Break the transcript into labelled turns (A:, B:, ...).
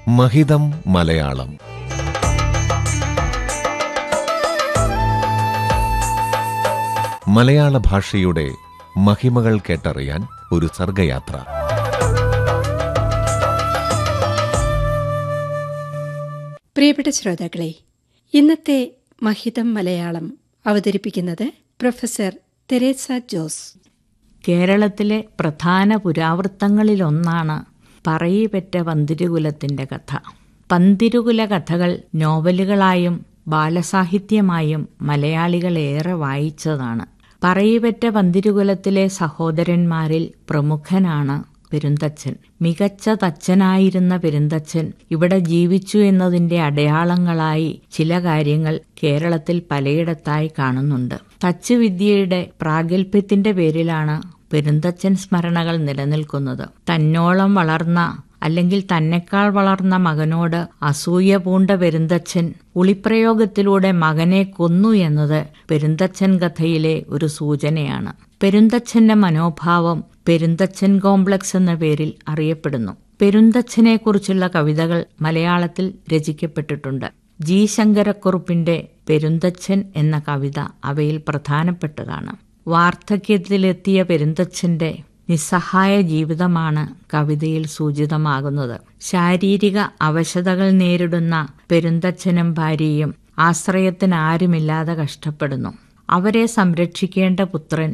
A: മഹിതം മലയാളം മലയാള ഭാഷയുടെ മഹിമകൾ കേട്ടറിയാൻ ഒരു സർഗയാത്ര
B: പ്രിയപ്പെട്ട ശ്രോതാക്കളെ ഇന്നത്തെ മഹിതം മലയാളം അവതരിപ്പിക്കുന്നത് പ്രൊഫസർ തെരേസ ജോസ്
C: കേരളത്തിലെ പ്രധാന പുരാവൃത്തങ്ങളിലൊന്നാണ് പറയിപെറ്റ പന്തിരുകുലത്തിന്റെ കഥ പന്തിരുകുല കഥകൾ നോവലുകളായും ബാലസാഹിത്യമായും മലയാളികൾ ഏറെ വായിച്ചതാണ് പറയിപെറ്റ പന്തിരുകുലത്തിലെ സഹോദരന്മാരിൽ പ്രമുഖനാണ് പെരുന്തച്ഛൻ മികച്ച തച്ചനായിരുന്ന പെരുന്തച്ഛൻ ഇവിടെ ജീവിച്ചു എന്നതിന്റെ അടയാളങ്ങളായി ചില കാര്യങ്ങൾ കേരളത്തിൽ പലയിടത്തായി കാണുന്നുണ്ട് തച്ച് വിദ്യയുടെ പ്രാഗൽഭ്യത്തിന്റെ പേരിലാണ് പെരുന്തച്ഛൻ സ്മരണകൾ നിലനിൽക്കുന്നത് തന്നോളം വളർന്ന അല്ലെങ്കിൽ തന്നെക്കാൾ വളർന്ന മകനോട് അസൂയ പൂണ്ട പെരുന്തച്ഛൻ ഉളിപ്രയോഗത്തിലൂടെ മകനെ കൊന്നു എന്നത് പെരുന്തച്ഛൻ കഥയിലെ ഒരു സൂചനയാണ് പെരുന്തച്ഛന്റെ മനോഭാവം പെരുന്തച്ഛൻ കോംപ്ലക്സ് എന്ന പേരിൽ അറിയപ്പെടുന്നു പെരുന്തച്ഛനെക്കുറിച്ചുള്ള കവിതകൾ മലയാളത്തിൽ രചിക്കപ്പെട്ടിട്ടുണ്ട് ജി ശങ്കരക്കുറുപ്പിന്റെ പെരുന്തച്ഛൻ എന്ന കവിത അവയിൽ പ്രധാനപ്പെട്ടതാണ് വാർദ്ധക്യത്തിലെത്തിയ പെരുന്തച്ഛന്റെ നിസ്സഹായ ജീവിതമാണ് കവിതയിൽ സൂചിതമാകുന്നത് ശാരീരിക അവശതകൾ നേരിടുന്ന പെരുന്തച്ഛനും ഭാര്യയും ആശ്രയത്തിന് ആരുമില്ലാതെ കഷ്ടപ്പെടുന്നു അവരെ സംരക്ഷിക്കേണ്ട പുത്രൻ